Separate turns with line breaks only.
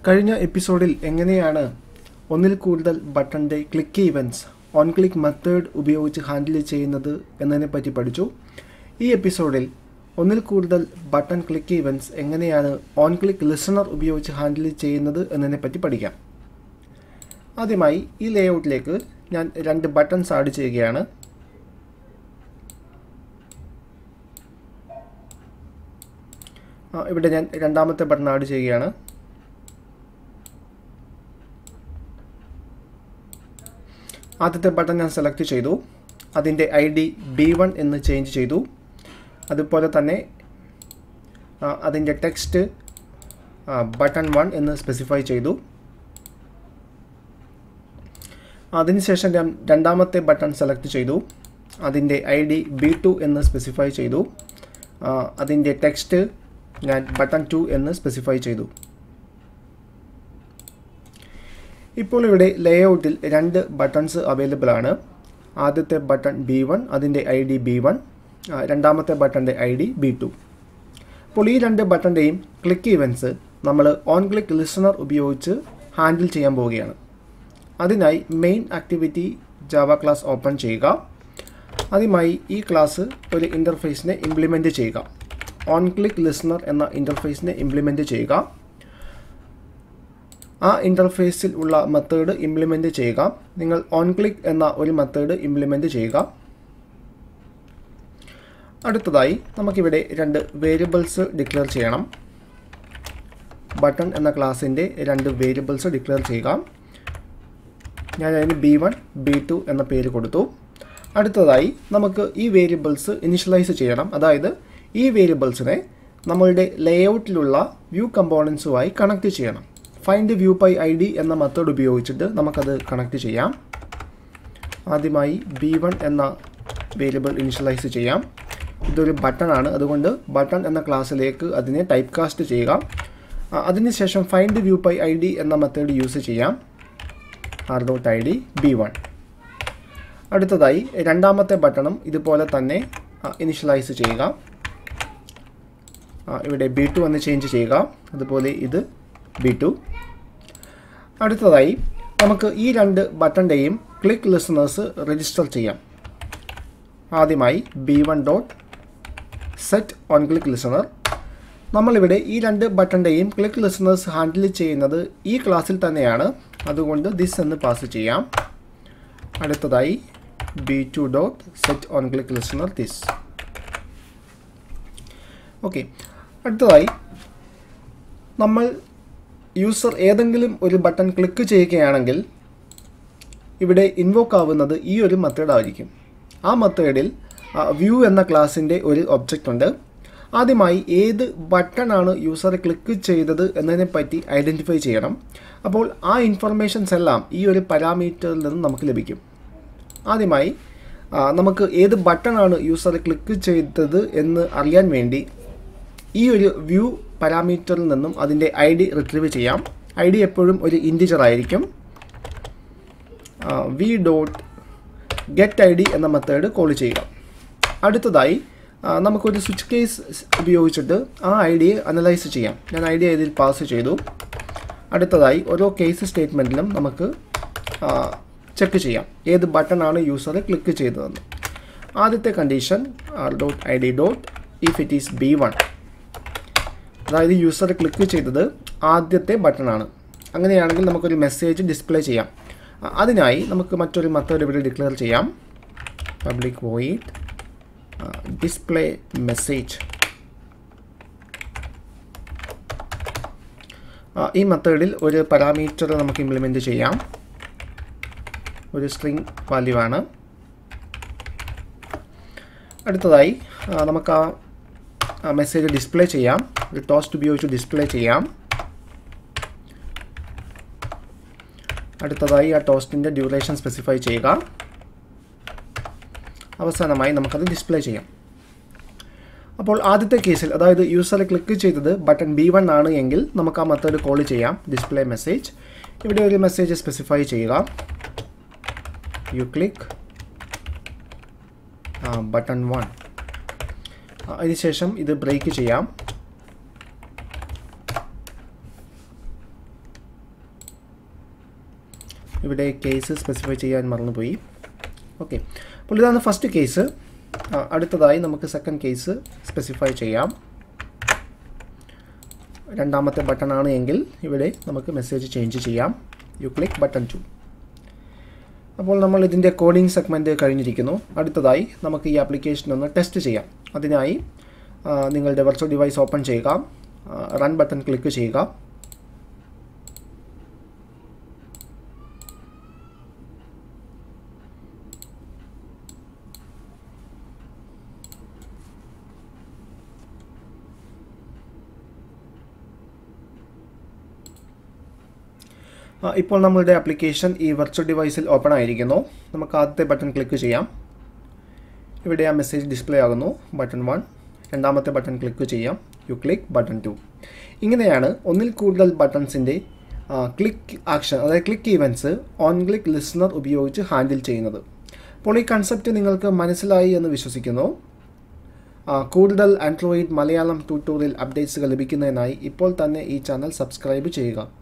കഴിഞ്ഞ എപ്പിസോഡിൽ എങ്ങനെയാണ് ഒന്നിൽ കൂടുതൽ ബട്ടൻ്റെ click events on click method ഉപയോഗിച്ച് ഹാൻഡിൽ ചെയ്യുന്നത് എന്നതിനെ പറ്റി പഠിച്ചു ഈ എപ്പിസോഡിൽ ഒന്നിൽ കൂടുതൽ ബട്ടൺ ക്ലിക്ക് ഇവൻറ്റ്സ് എങ്ങനെയാണ് ഓൺ ക്ലിക്ക് ലിസണർ ഉപയോഗിച്ച് ഹാൻഡിൽ ചെയ്യുന്നത് എന്നതിനെ പറ്റി പഠിക്കാം ആദ്യമായി ഈ ലേഔട്ടിലേക്ക് ഞാൻ രണ്ട് ബട്ടൺസ് ആഡ് ചെയ്യുകയാണ് ആ, ഇവിടെ ഞാൻ രണ്ടാമത്തെ ബട്ടൺ ആഡ് ചെയ്യുകയാണ് ആദ്യത്തെ ബട്ടൺ ഞാൻ സെലക്ട് ചെയ്തു അതിൻ്റെ ഐ ഡി ബി വൺ എന്ന് ചേഞ്ച് ചെയ്തു അതുപോലെ തന്നെ ആ, അതിൻ്റെ ടെക്സ്റ്റ് ബട്ടൺ വൺ എന്ന് സ്പെസിഫൈ ചെയ്തു അതിനുശേഷം ഞാൻ രണ്ടാമത്തെ ബട്ടൺ സെലക്ട് ചെയ്തു അതിൻ്റെ ഐ ഡി ബി ടു എന്ന് സ്പെസിഫൈ ചെയ്തു ആ, അതിൻ്റെ ടെക്സ്റ്റ് ഞാൻ ബട്ടൺ ടു എന്ന് സ്പെസിഫൈ ചെയ്തു ഇപ്പോൾ ഇവിടെ ലേഔട്ടിൽ രണ്ട് ബട്ടൺസ് അവൈലബിൾ ആണ് ആദ്യത്തെ ബട്ടൺ ബി വൺ അതിൻ്റെ ഐ ഡി ബി വൺ രണ്ടാമത്തെ ബട്ടൻ്റെ ഐ ഡി ബി ടു അപ്പോൾ ഈ രണ്ട് ബട്ടൻ്റെയും ക്ലിക്ക് ഇവൻറ്റ്സ് നമ്മൾ ഓൺ ക്ലിക്ക് ലിസണർ ഉപയോഗിച്ച് ഹാൻഡിൽ ചെയ്യാൻ പോവുകയാണ് അതിനായി main activity Java class open ചെയ്യുക ആദ്യമായി ഈ ക്ലാസ് ഒരു ഇൻ്റർഫേസിനെ ഇംപ്ലിമെൻറ്റ് ചെയ്യുക ഓൺ ക്ലിക്ക് ലിസണർ എന്ന ഇൻ്റർഫേസിനെ ഇംപ്ലിമെൻറ്റ് ചെയ്യുക ആ ഇൻ്റർഫേസിൽ ഉള്ള മെത്തേഡ് ഇംപ്ലിമെൻറ്റ് ചെയ്യുക നിങ്ങൾ ഓൺ ക്ലിക്ക് എന്ന ഒരു മെത്തേഡ് ഇംപ്ലിമെൻറ്റ് ചെയ്യുക അടുത്തതായി നമുക്കിവിടെ രണ്ട് വേരിയബിൾസ് ഡിക്ലെയർ ചെയ്യണം ബട്ടൺ എന്ന ക്ലാസ്സിൻ്റെ രണ്ട് വേരിയബിൾസ് ഡിക്ലെയർ ചെയ്യുക ഞാൻ അതിന് ബി വൺ ബി ടു എന്ന പേര് കൊടുത്തു അടുത്തതായി നമുക്ക് ഈ വേരിയബിൾസ് ഇനിഷ്യലൈസ് ചെയ്യണം അതായത് ഈ വേരിയബിൾസിനെ നമ്മളുടെ ലേഔട്ടിലുള്ള വ്യൂ കമ്പോണൻസുമായി കണക്ട് ചെയ്യണം find view by I D എന്ന മെത്തേഡ് ഉപയോഗിച്ചിട്ട് നമുക്കത് കണക്ട് ചെയ്യാം ആദ്യമായി ബി വൺ എന്ന വേരിയബിൾ ഇനിഷ്യലൈസ് ചെയ്യാം ഇതൊരു ബട്ടൺ ആണ് അതുകൊണ്ട് ബട്ടൺ എന്ന ക്ലാസ്സിലേക്ക് അതിനെ ടൈപ്പ് കാസ്റ്റ് ചെയ്യുക ആ, അതിനുശേഷം find view by I D എന്ന മെത്തേഡ് യൂസ് ചെയ്യാം R dot I D B one അടുത്തതായി രണ്ടാമത്തെ ബട്ടണും ഇതുപോലെ തന്നെ ഇനിഷ്യലൈസ് ചെയ്യുക ആ, ഇവിടെ ബി ടു എന്ന് ചേഞ്ച് ചെയ്യുക അതുപോലെ ഇത് ബി ടു അടുത്തതായി നമുക്ക് ഈ രണ്ട് ബട്ടൻ്റെയും ക്ലിക്ക് ലിസണേഴ്സ് രജിസ്റ്റർ ചെയ്യാം ആദ്യമായി B one dot set on click listener നമ്മളിവിടെ ഈ രണ്ട് ബട്ടൻ്റെയും ക്ലിക്ക് ലിസണേഴ്സ് ഹാൻഡിൽ ചെയ്യുന്നത് ഈ ക്ലാസ്സിൽ തന്നെയാണ് അതുകൊണ്ട് ദിസ് എന്ന് പാസ് ചെയ്യാം അടുത്തതായി B two dot set on click listener this okay അടുത്തതായി നമ്മൾ യൂസർ ഏതെങ്കിലും ഒരു ബട്ടൺ ക്ലിക്ക് ചെയ്യുകയാണെങ്കിൽ ഇവിടെ ഇൻവോക്ക് ആവുന്നത് ഈ ഒരു മെത്തേഡ് ആയിരിക്കും ആ മെത്തേഡിൽ വ്യൂ എന്ന ക്ലാസ്സിൻ്റെ ഒരു ഒബ്ജക്റ്റ് ഉണ്ട് ആദ്യമായി ഏത് ബട്ടണാണ് യൂസർ ക്ലിക്ക് ചെയ്തത് എന്നതിനെ പറ്റി ഐഡൻറ്റിഫൈ ചെയ്യണം അപ്പോൾ ആ ഇൻഫർമേഷൻസ് എല്ലാം ഈ ഒരു പാരാമീറ്ററിൽ നിന്ന് നമുക്ക് ലഭിക്കും ആദ്യമായി ആ, നമുക്ക് ഏത് ബട്ടണാണ് യൂസർ ക്ലിക്ക് ചെയ്തത് എന്ന് അറിയാൻ വേണ്ടി ഈ ഒരു വ്യൂ പാരാമീറ്ററിൽ നിന്നും അതിൻ്റെ ഐ ഡി റിട്രീവ് ചെയ്യാം ഐ ഡി എപ്പോഴും ഒരു ഇൻറ്റിജർ ആയിരിക്കും V dot get I D എന്ന മെത്തേഡ് കോൾ ചെയ്യുക അടുത്തതായി ആ, നമുക്കൊരു സ്വിച്ച് കേസ് ഉപയോഗിച്ചിട്ട് ആ ഐ ഡിയെ അനലൈസ് ചെയ്യാം ഞാൻ ഐ ഡി ഇതിൽ പാസ് ചെയ്തു അടുത്തതായി ഓരോ കേസ് സ്റ്റേറ്റ്മെൻറ്റിലും നമുക്ക് ചെക്ക് ചെയ്യാം ഏത് ബട്ടണാണ് യൂസർ ക്ലിക്ക് ചെയ്തതെന്ന് ആദ്യത്തെ condition dot I D dot if it is B one അതായത് യൂസർ ക്ലിക്ക് ചെയ്തത് ആദ്യത്തെ ബട്ടണാണ് അങ്ങനെയാണെങ്കിൽ നമുക്കൊരു മെസ്സേജ് ഡിസ്പ്ലേ ചെയ്യാം അ- അതിനായി നമുക്ക് മറ്റൊരു മെത്തേഡ് ഇവിടെ ഡിക്ലെയർ ചെയ്യാം പബ്ലിക് വോയിഡ് ഡിസ്പ്ലേ മെസ്സേജ് ഈ മെത്തേഡിൽ ഒരു പാരാമീറ്റർ നമുക്ക് ഇംപ്ലിമെൻറ്റ് ചെയ്യാം ഒരു സ്ട്രിങ് വാല്യൂ ആണ് അടുത്തതായി ആ, നമുക്ക് ആ മെസ്സേജ് ഡിസ്പ്ലേ ചെയ്യാം ഒരു ടോസ്റ്റ് ഉപയോഗിച്ച് ഡിസ്പ്ലേ ചെയ്യാം അടുത്തതായി ആ ടോസ്റ്റിൻ്റെ ഡ്യൂറേഷൻ സ്പെസിഫൈ ചെയ്യുക അവസാനമായി നമുക്കത് ഡിസ്പ്ലേ ചെയ്യാം അപ്പോൾ ആദ്യത്തെ കേസിൽ അതായത് യൂസർ ക്ലിക്ക് ചെയ്തത് ബട്ടൺ ബി വൺ ആണ് എങ്കിൽ നമുക്ക് ആ മെത്തേഡ് കോൾ ചെയ്യാം ഡിസ്പ്ലേ മെസ്സേജ് ഇവിടെ ഒരു മെസ്സേജ് സ്പെസിഫൈ ചെയ്യുക യു ക്ലിക്ക് ബട്ടൺ വൺ അതിനുശേഷം ഇത് ബ്രേക്ക് ചെയ്യാം ഇവിടെ കേസ് സ്പെസിഫൈ ചെയ്യാൻ മറന്നുപോയി ഓക്കെ അപ്പോൾ ഇതാണ് ഫസ്റ്റ് കേസ് അടുത്തതായി നമുക്ക് സെക്കൻഡ് കേസ് സ്പെസിഫൈ ചെയ്യാം രണ്ടാമത്തെ ബട്ടൺ ആണ് എങ്കിൽ ഇവിടെ നമുക്ക് മെസ്സേജ് ചേഞ്ച് ചെയ്യാം യു ക്ലിക്ക് ബട്ടൺ ടു അപ്പോൾ നമ്മൾ ഇതിൻ്റെ കോഡിംഗ് സെഗ്മെൻറ്റ് കഴിഞ്ഞിരിക്കുന്നു അടുത്തതായി നമുക്ക് ഈ ആപ്ലിക്കേഷൻ ഒന്ന് ടെസ്റ്റ് ചെയ്യാം അതിനായി ആ, നിങ്ങളുടെ വെർച്വൽ ഡിവൈസ് ഓപ്പൺ ചെയ്യുക റൺ ബട്ടൺ ക്ലിക്ക് ചെയ്യുക ആ, ഇപ്പോൾ നമ്മളുടെ ആപ്ലിക്കേഷൻ ഈ വെർച്വൽ ഡിവൈസിൽ ഓപ്പൺ ആയിരിക്കുന്നു നമുക്ക് ആദ്യത്തെ ബട്ടൺ ക്ലിക്ക് ചെയ്യാം ഇവിടെ ആ മെസ്സേജ് ഡിസ്പ്ലേ ആകുന്നു ബട്ടൺ വൺ രണ്ടാമത്തെ ബട്ടൺ ക്ലിക്ക് ചെയ്യാം യു ക്ലിക്ക് ബട്ടൺ ടു ഇങ്ങനെയാണ് ഒന്നിൽ കൂടുതൽ ബട്ടൺസിൻ്റെ ക്ലിക്ക് ആക്ഷൻ അതായത് click events on click listener ഉപയോഗിച്ച് ഹാൻഡിൽ ചെയ്യുന്നത് അപ്പോൾ ഈ കൺസെപ്റ്റ് നിങ്ങൾക്ക് മനസ്സിലായി എന്ന് വിശ്വസിക്കുന്നു ആ, കൂടുതൽ ആൻഡ്രോയിഡ് മലയാളം ട്യൂട്ടോറിയൽ അപ്ഡേറ്റ്സുകൾ ലഭിക്കുന്നതിനായി ഇപ്പോൾ തന്നെ ഈ ചാനൽ സബ്സ്ക്രൈബ് ചെയ്യുക